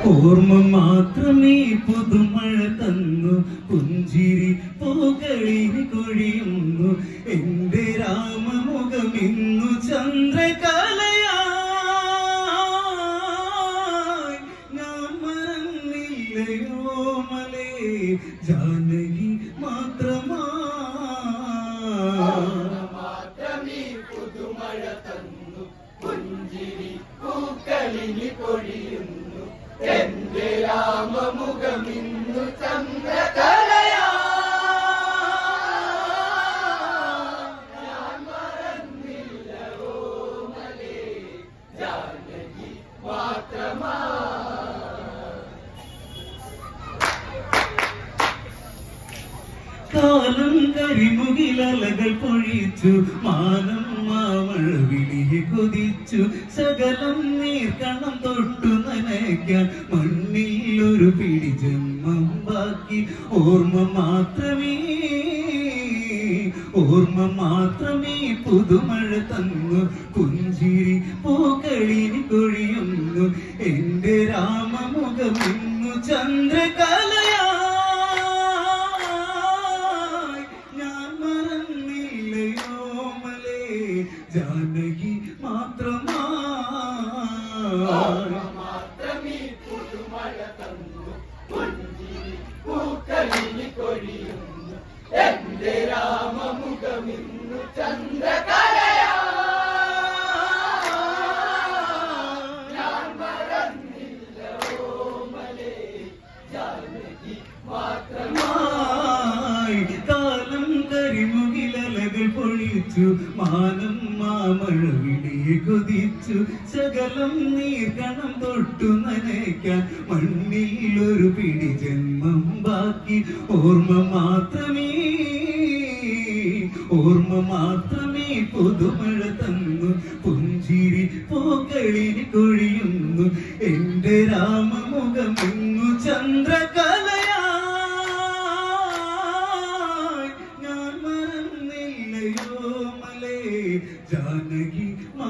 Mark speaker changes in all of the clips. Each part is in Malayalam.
Speaker 1: ഓർമ്മ മാത്രമേ പുതുമഴ തന്നു പുഞ്ചിരി പൂകളിന് കൊഴിയുന്നു എന്റെ രാമമുഖം ഇന്നു ചന്ദ്രകലയായി ഞാൻ മറന്നില്ലയോ മലേ ജാനകി മാത്രമാ
Speaker 2: മാത്രമീ പുതുമഴ തന്നു പുഞ്ചിരി പൂക്കളിനി പൊഴിയുന്നു എന്റെ രാമമുഖമിന്നു ചന്ദ്രകലയാ ഞാൻ മറന്നില്ല ഓമലേ ജാനകി മാത്രമാ
Speaker 1: കാലം കരിമുകിലലകൾ പൊഴിച്ചു മാനം മാമഴ വിളിയെ കൊതിച്ചു സകലം നീർക്കണം തൊട്ടു നനയ്ക്കാൻ മണ്ണിൽ ഒരു പിടി ജന്മം ബാക്കി ഓർമ്മ മാത്രമേ ഓർമ്മ മാത്രമേ പുതുമഴ തന്നു പുഞ്ചിരി പൂക്കളിന് കൊഴിയുന്നു എന്റെ രാമമുഖം ഇന്നു ചന്ദ്രകലയായി ഞാൻ മറന്നില്ലയോ മലേ ജാനകി മാത്രമായി
Speaker 2: മാത്രമീ പുതുമഴ തന്നു പുഞ്ചിരി പൂക്കളിനി കൊഴിയുന്നു എന്റെ രാമമുഖമിന്നു ചന്ദ്രകലയാ ഞാൻ മറന്നില്ല ഓമലേ ജാനകി മാത്രമായി
Speaker 1: മായി കാലം കരിമുകിലലകൾ പൊഴിച്ചു മാനം മാമഴ വിളിയെ കൊതിച്ചു സകലം നീർക്കണം തൊട്ടു നനയ്ക്കാൻ മണ്ണിൽ ഒരു പിടി ജന്മം ബാക്കി ഓർമ്മ മാത്രമേ ഓർമ്മ മാത്രമേ പുതുമഴ തന്നു പുഞ്ചിരി പൂക്കളിന് കൊഴിയുന്നു എന്റെ രാമമുഖം ഇന്നു ചന്ദ്രകലയായി ഞാൻ മറന്നില്ലയോ മലേ ജാനകി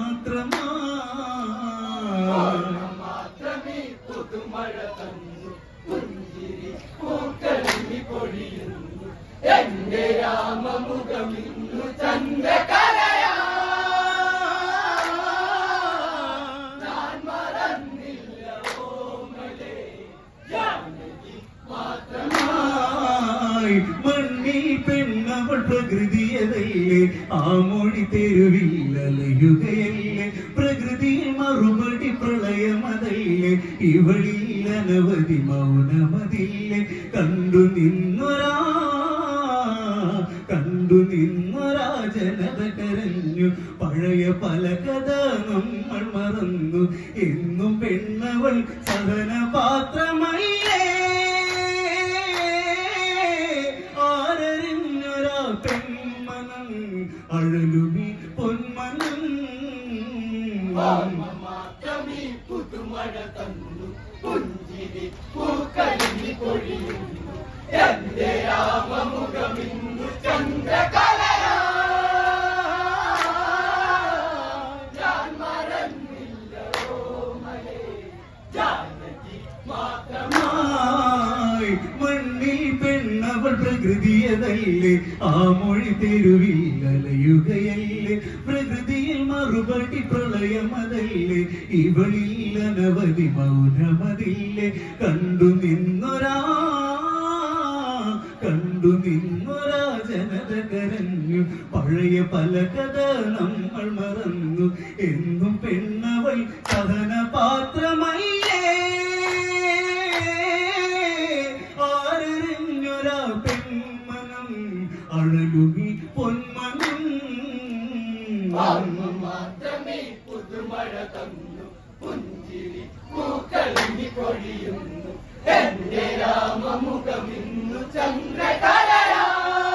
Speaker 1: മാത്രമായി
Speaker 2: മാത്രമേ പുതുമഴ തന്നു പുഞ്ചിരി പൂക്കളിനി പൊഴിയുന്നു എന്റെ രാമമുഖമിന്നു ചന്ദ്രകലയാ ഞാൻ മറന്നില്ല ഓമലേ ജാനകി മാത്രമായി
Speaker 1: ായി മണ്ണിൽ പെണ്ണവൾ പ്രകൃതിയതല്ലേ ആ മൊഴി തെരുവിൽ അലയുകയല്ലേ പ്രകൃതിയിൽ മറുപടി പ്രളയമതല്ലേ ഇവളിൽ അനവധി മൗനമതില്ലേ കണ്ടു നിന്നൊരാ കണ്ടു നിന്നൊരാ ജനത കരഞ്ഞു പഴയ പല കഥ നമ്മൾ മറന്നു എന്നും പെണ്ണവൾ സഹന പാത്രമല്ലേ ആരറിഞ്ഞൊരാ പെൺമനം അഴലുമി പൊന്മനം
Speaker 2: ഓർമ്മ മാത്രമേ പുതുമഴ തന്നു പുഞ്ചിരി പൂക്കളിനി പൊഴിയുന്നു എന്റെ രാമമുഖമിന്നു ചന്ദ്രകലയാ ഞാൻ മറന്നില്ല ഓമലേ ജാനകി മാത്രമായി
Speaker 1: മായി മണ്ണിൽ പെണ്ണവൾ പ്രകൃതിയതല്ലേ ആ മൊഴി തെരുവിൽ അലയുകയല്ലേ പ്രകൃതിയിൽ മറുപടി പ്രളയമതല്ലേ ഇവളിൽ അനവധി മൗനമതില്ലേ കണ്ടു നിന്നൊരാ കണ്ടു നിന്നൊരാ ജനത കരഞ്ഞു പഴയ പല കഥ നമ്മൾ മറന്നു എന്നും പെണ്ണവൾ സഹന പാത്രമല്ലേ ആരറിഞ്ഞൊരാ പെൺമനം അഴലുമി പൊന്മനം
Speaker 2: ഓർമ്മ മാത്രമേ പുതുമഴ തന്നു പുഞ്ചിരി പൂക്കളിനി പൊഴിയുന്നു എന്റെ രാമമുഖമിന്നു ചന്ദ്രകലയാ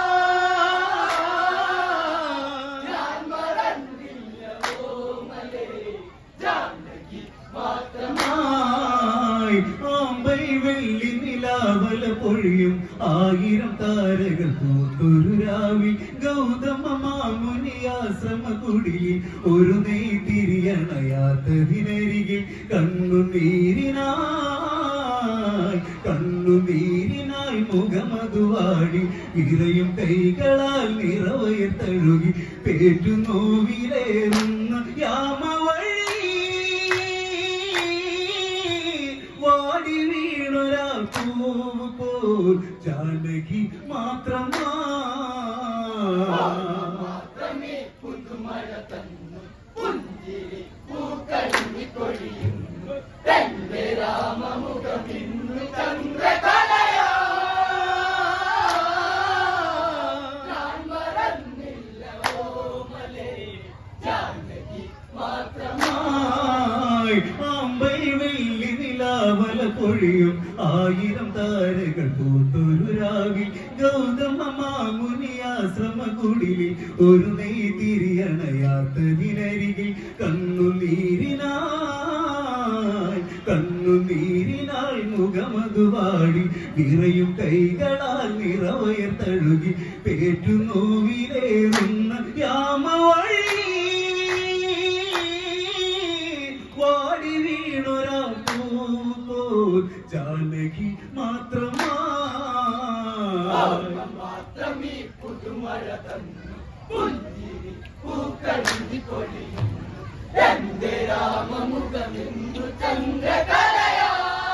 Speaker 2: ഞാൻ മറന്നില്ല ഓമലേ ജാനകി മാത്രമായി
Speaker 1: മായി ആമ്പൈ വെള്ളി നിലാവല പൊഴിയും ആയിരം താരകൾ പൂത്തൊരു രാവിൽ ഗൗതമ മാമുനിയാശ്രമ കുടിയിൽ ഒരു നെയ്തിരിയണയാത്തതിനരികിൽ കണ്ണു നീരിനാ കണ്ണുനീരിനാൽ മുഖമതുവാടി വിറയും കൈകളാൽ നിറവയർ തഴുകി പേറ്റു നോവിലേറുന്ന യാമവഴി വാടി വീണൊരാ പൂവ് പോൽ ജാനകി മാത്രമാ
Speaker 2: മാത്രമേ പുതുമഴ തന്നു പുഞ്ചിരി പൂക്കളിഞ്ഞി കൊഴിയുന്നു എന്റെ രാമമുഖം ഇന്ന് ചന്ദ്രകലയാ ഞാൻ മറന്നില്ല ഓമലേ ജാനകി മാത്രമാ
Speaker 1: ായി ആമ്പൈ വെള്ളി നിലാവല പൊഴിയും ആയിരം താരകൾ പൂത്തൊരു രാവിൽ ഗൗതമ മാമുനിയാശ്രമ കുടിലിൽ ഒരു നെയ് തിരിയണയാത്തതിനരികിൽ കണ്ണുനീരിനായി കണ്ണുനീരിനാൽ മുഖമതുവാടി വിറയും കൈകളാൽ നിറവയർ തഴുകി പേറ്റു നോവിലേറുന്ന യാമവഴി വാടി വീണൊരാ പോൽ ജാനകി മാത്രമാ
Speaker 2: മാത്രമേ പുതുമഴ തന്നു പുഞ്ചിരി പൂക്കളിഞ്ഞി കൊഴിയുന്നു എന്റെ രാമമുഖം ഇന്നു ചന്ദ്രകലയാ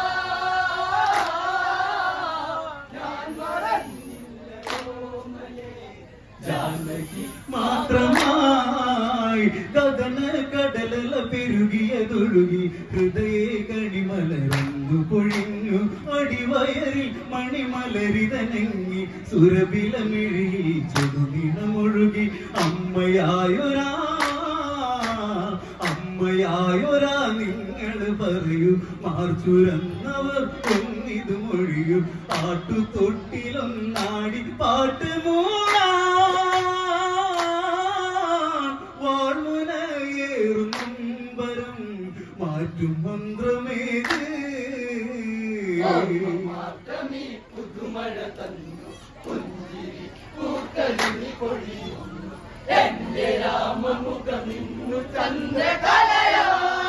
Speaker 2: ഞാൻ മറന്നില്ല ഓമലേ ജാനകി
Speaker 1: മാത്രമായി കഥന കടലല പെരുകിയതൊഴുകി ഹൃദയേ കണിമലരന്നു പൊഴിഞ്ഞു അടിവയറിൽ മണിമലരിതനങ്ങി സുരബിലമിഴിയിൽ ചെറുനിണമൊഴുകി അമ്മയായൊരാ അമ്മയായൊരാ നിങ്ങൾ പറയൂ മാർച്ചുരന്നവർ ഒന്നിതു മൊഴിയൂ ആട്ടുതൊട്ടിലൊന്നാടി പാട്ട് മൂളാൻ വാൾമുനയേറും നമ്പരം മാറ്റും മന്ത്രമേത്
Speaker 2: മാത്രമേ പുതുമഴ തന്നു പുഞ്ചിരി പൂക്കളിഞ്ഞി കൊഴിയുന്നു എന്റെ രാമമുഖം ഇന്നു ചന്ദ്രകലയാ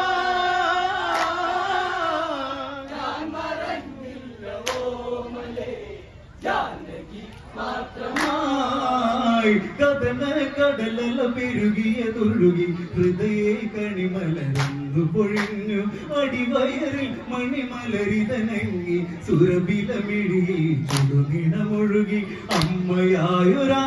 Speaker 2: ഞാൻ മറന്നില്ല ഓമലേ ജാനകി മാത്രമാ
Speaker 1: ായി കഥന കടലല പെരുകിയതൊഴുകി ഹൃദയേ കണിമലരന്നു പൊഴിഞ്ഞു അടിവയറിൽ മണിമലരിതനങ്ങി സുരബിലമിഴിയിൽ ചുടുനിണമൊഴുകി അമ്മയായൊരാ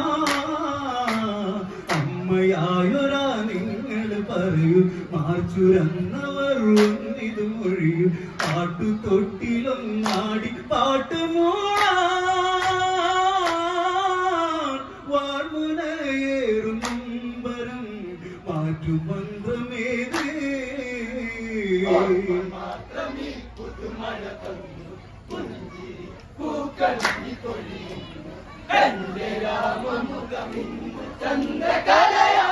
Speaker 1: അമ്മയായൊരാ നിങ്ങൾ പറയൂ മാർച്ചുരന്നവർ ഒന്നിതു മൊഴിയൂ ആട്ടുതൊട്ടിലൊന്നാടി പാട്ടുമൂളാൻ വാൾമുനയേറും നമ്പരം മാറ്റും മന്ത്രമേത്
Speaker 2: മാത്രമേ പുതുമഴ തന്നു പുഞ്ചിരി പൂക്കളിഞ്ഞി കൊഴിയുന്നു എന്റെ രാമമുഖം ഇന്ന് ചന്ദ്രകലയാ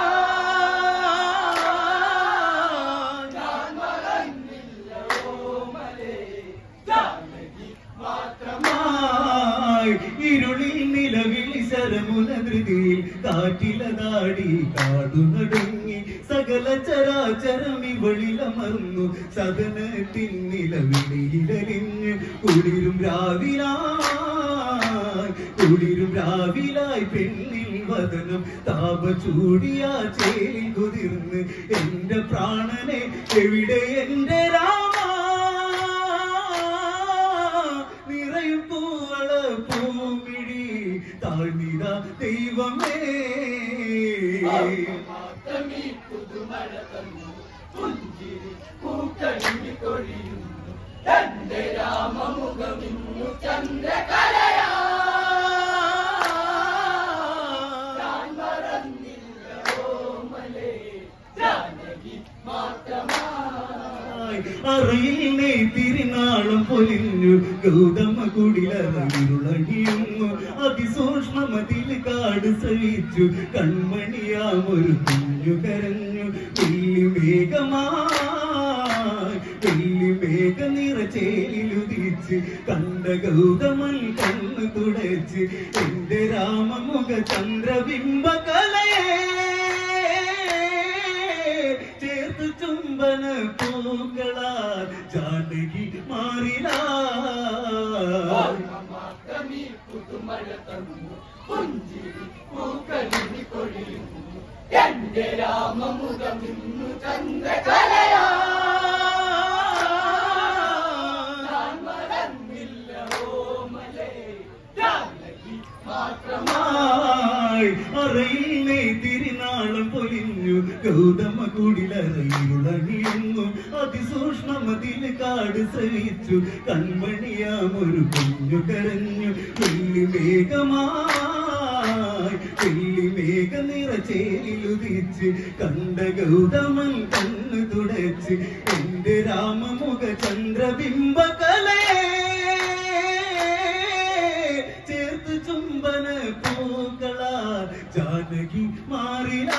Speaker 2: ഞാൻ മറന്നില്ല ഓമലേ ജാനകി മാത്രമാ
Speaker 1: ായി ഇരുളിൽ നിലവിൽ ശരമുനധൃതിയിൽ കാറ്റിലതാടി കാടുനടുങ്ങി സകല ചരാചരം ഇവളിലമർന്നു സദനത്തിൻ നിലവിളിയിലലിഞ്ഞ് കുളിരും രാവിലായി കുളിരും രാവിലായി പെണ്ണിൽ വദനം താപ ചൂടിയാ ചേലിൽ കുതിർന്ന് എന്റെ പ്രാണനെ എവിടെ എന്റെ രാമ നിറയും പൂവള പൂമിഴി താഴ്ന്നിത ദൈവമേ
Speaker 2: മാത്രമേ പുതുമഴ തന്നു പുഞ്ചിരി പൂക്കളിഞ്ഞി കൊഴിയുന്നു എന്റെ രാമമുഖം ഇന്നു ചന്ദ്രകലയാ ഞാൻ മറന്നില്ല ഓമലേ ജാനകി മാത്രമാ
Speaker 1: അറിയിൽ തിരുനാളം പൊലിഞ്ഞു ഗൗതമ കുടിലറിയുളഴിയുന്നു അതിസൂക്ഷ്മമതിൽ കാട് സഹിച്ചു കൺമണിയാമൊരു കുഞ്ഞു കരഞ്ഞു വെള്ളി മേഘമായി വെള്ളി മേഘ നിറചേലിലുദിച്ച് കണ്ട ഗൗതമൻ കണ്ണു തുടച്ച് എന്റെ രാമമുഖ ചന്ദ്രബിംബ കലയേ ചേർത്ത് ചുംബന പൂക്കളാ ജാനകി മാറില
Speaker 2: തന്നു പുഞ്ചിരി പൂക്കളിനി കൊഴിയുന്നു എന്റെ രാമമുഖം ഇന്നു ചന്ദ്രകലയാ ഞാൻ മറന്നില്ല ഓമലേ ജാനകി മാത്രമാ
Speaker 1: ായി അറയിലെ തിരുനാളം പൊലിഞ്ഞു ഗൗതമ കുടിലറയിലുളങ്ങിയുന്നു അതിസൂക്ഷ്മമതിൽ കാട് സഹിച്ചു കൺമണിയാമൊരു കുഞ്ഞു കരഞ്ഞു വെള്ളി മേഘമായി വെള്ളി മേഘ നിറചേലുദിച്ച് കണ്ട ഗൗതമൻ കണ്ണു തുടച്ച് എന്റെ രാമമുഖ ചന്ദ്രബിംബ കലയേ ചേർത്ത് ചുംബന പൂക്കള ജാനകി മാറില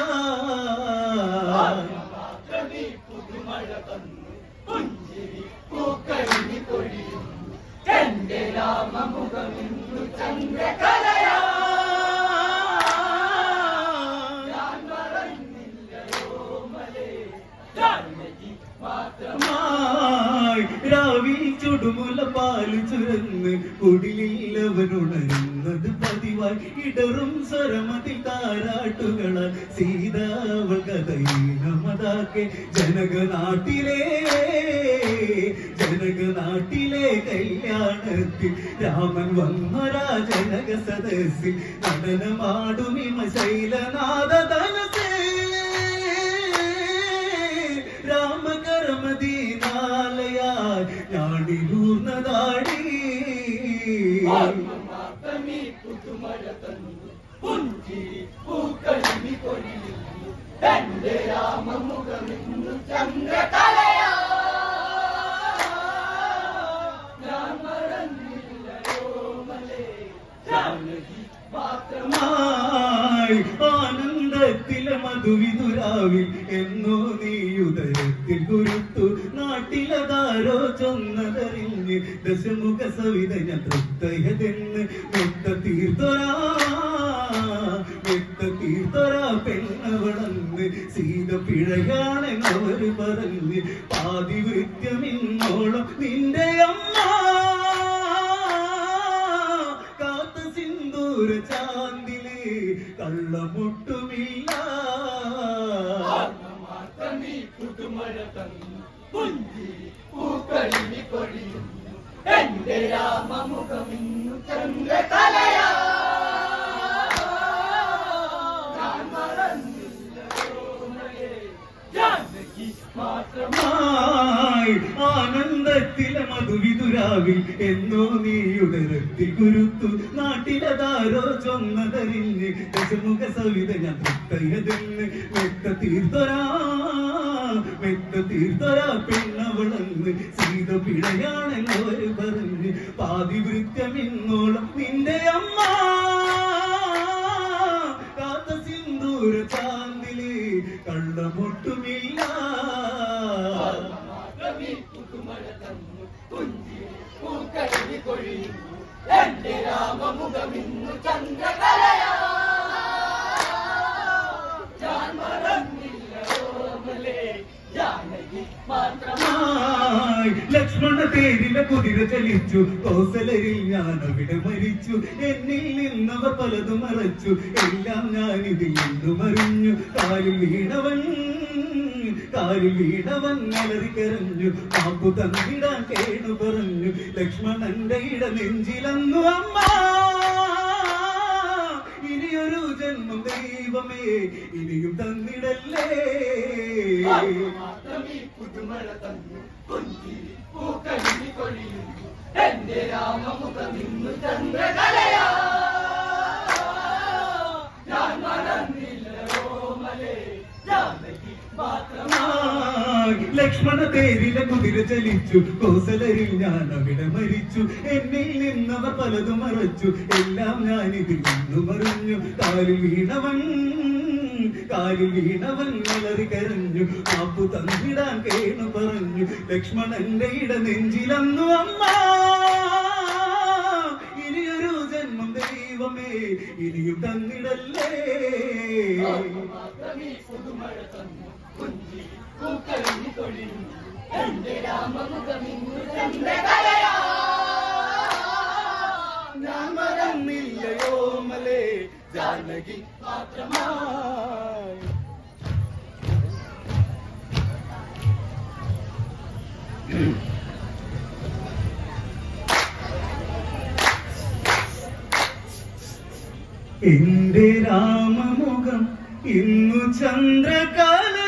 Speaker 2: മാത്രമേ പുതുമഴ തന്നു പുഞ്ചിരി പൂക്കളിനി കൊഴിയുന്നു എന്റെ രാമമുഖം ഇന്നു ചന്ദ്രകലയാ ഞാൻ മറന്നില്ലയോ മലേ ജാനകി മാത്രമാ
Speaker 1: മായി രാവിൽ ചുടുമുല പാല് ചുരന്ന് കുടിലില്ലവനുണരുന്നത് പതിവായി ഇടറും സ്വരമതിൽ താരാട്ടുകളാൽ സീതാവൾ കഥയിനമതാക്കെ ജനകനാട്ടിലെ ജനകനാട്ടിലെ കല്യാണത്തിൽ രാമൻ വന്നരാ ജനക സദസ്സിൽ നടനമാടുമിമ ശൈലനാഥ രാമകരമദീനാലയാൽ ഞാണിലൂർന്നതാടി
Speaker 2: മാത്രമേ പുതുമഴ തന്നു പുഞ്ചിരി പൂക്കളിനി കൊഴിയുന്നു എന്റെ രാമമുഖം ഇന്നു ചന്ദ്രകലയാ ഞാൻ മറന്നില്ലയോ മലേ ജാനകി മാത്രമാ
Speaker 1: മായി ആനന്ദത്തിലെ മധുവിതുരാവിൽ എന്നോ നീയുദരത്തിൽ കുരുത്തു നാട്ടിലതാരോ ചൊന്നതറിഞ്ഞ് ദശമുഖ സവിത ഞാൻ തൃപ്തയതെന്ന് മെത്ത തീർത്തോരാ മെത്ത തീർത്തോരാ പെണ്ണവളന്ന് സീത പിഴയാണെന്നവര് പറഞ്ഞ് പാതിവൃത്യമിന്നോളം നിന്റെ അമ്മ കാത്ത സിന്ദൂര ചാന്തില് കള്ളമുട്ടുമില്ല
Speaker 2: മാത്രമേ പുതുമഴ തന്നു പുഞ്ചിരി പൂക്കളിനി കൊഴിയുന്നു എന്റെ രാമമുഖം ഇന്നു ചന്ദ്രകലയാ ഞാൻ മറന്നില്ലയോ മലേ ജാനകി മാത്രമാ
Speaker 1: മായി ആനന്ദത്തിലെ മധുവിതുരാവിൽ എന്നോ നീയുടരത്തിൽ കുരുത്തു നാട്ടിലതാരോ ചൊന്നതറിഞ്ഞ് ദശമുഖ സവിത ഞാൻ തൃപ്തയതെന്ന് മെത്ത തീർത്തരാ മെത്ത തീർത്തരാ പെണ്ണവളന്ന് സീത പിഴയാണെന്നവര് പറഞ്ഞ് പാതിവൃത്യമിന്നോളം നിന്റെ അമ്മ കാത്ത സിന്ദൂര ചാന്തില് കള്ളമൊട്ടുമില്ല
Speaker 2: മാത്രമേ പുതുമഴ തന്നു പുഞ്ചിരി പൂക്കളിനി കൊഴിയുന്നു എന്റെ രാമമുഖം ഇന്നു ചന്ദ്രകലയാ ഞാൻ മറന്നില്ലയോ മലേ ജാനകി മാത്രമാ
Speaker 1: ായി ലക്ഷ്മണ തേരിലെ കുതിര ചലിച്ചു കോസലരിൽ ഞാൻ അവിടെ മരിച്ചു എന്നിൽ നിന്നവർ പലതും മറച്ചു എല്ലാം ഞാൻ ഇതിൽ നിന്നും അറിഞ്ഞു കാലിൽ വീണവൻ കാലിൽ വീണവൻ അലറിക്കരഞ്ഞു മാപ്പു തന്നിടാൻ കേണു പറഞ്ഞു ലക്ഷ്മണന്റെ ഇട നെഞ്ചിലന്നു അമ്മ ഇനിയൊരു ജന്മം ദൈവമേ ഇനിയും തന്നിടല്ലേ
Speaker 2: മാത്രമേ പുതുമഴ തന്നു പുഞ്ചിരി പൂക്കളിനി കൊഴിയുന്നു എന്റെ രാമമുഖം ഇന്നു ചന്ദ്രകലയാ ഞാൻ മറന്നില്ലയോ മലേ ജാനകി മാത്രമാ
Speaker 1: ആയി ലക്ഷ്മണ തേരിലെ കുതിര ചലിച്ചു കോസലരിൽ ഞാൻ അവിടെ മരിച്ചു എന്നിൽ നിന്നവർ പലതും മറച്ചു എല്ലാം ഞാൻ ഇതിൽ നിന്നു മറിഞ്ഞു കാലിൽ വീണവൻ കാലിൽ വീണവൻ അലറി കരഞ്ഞു മാപ്പു തന്നിടാൻ കേണു പറഞ്ഞു ലക്ഷ്മണന്റെ ഇട നെഞ്ചിലന്നു അമ്മ ഇനിയൊരു ജന്മം ദൈവമേ ഇനിയും തന്നിടല്ലേ
Speaker 2: മാത്രമേ പുതുമഴ തന്നു പുഞ്ചിരി പൂക്കളിനി കൊഴിയുന്നു എന്റെ രാമമുഖം ഇന്നു ചന്ദ്രകലയാ ഞാൻ മറന്നില്ലയോ ജാനകി മാത്രമായി
Speaker 1: എന്റെ രാമമുഖം ഇന്നു ചന്ദ്രകാല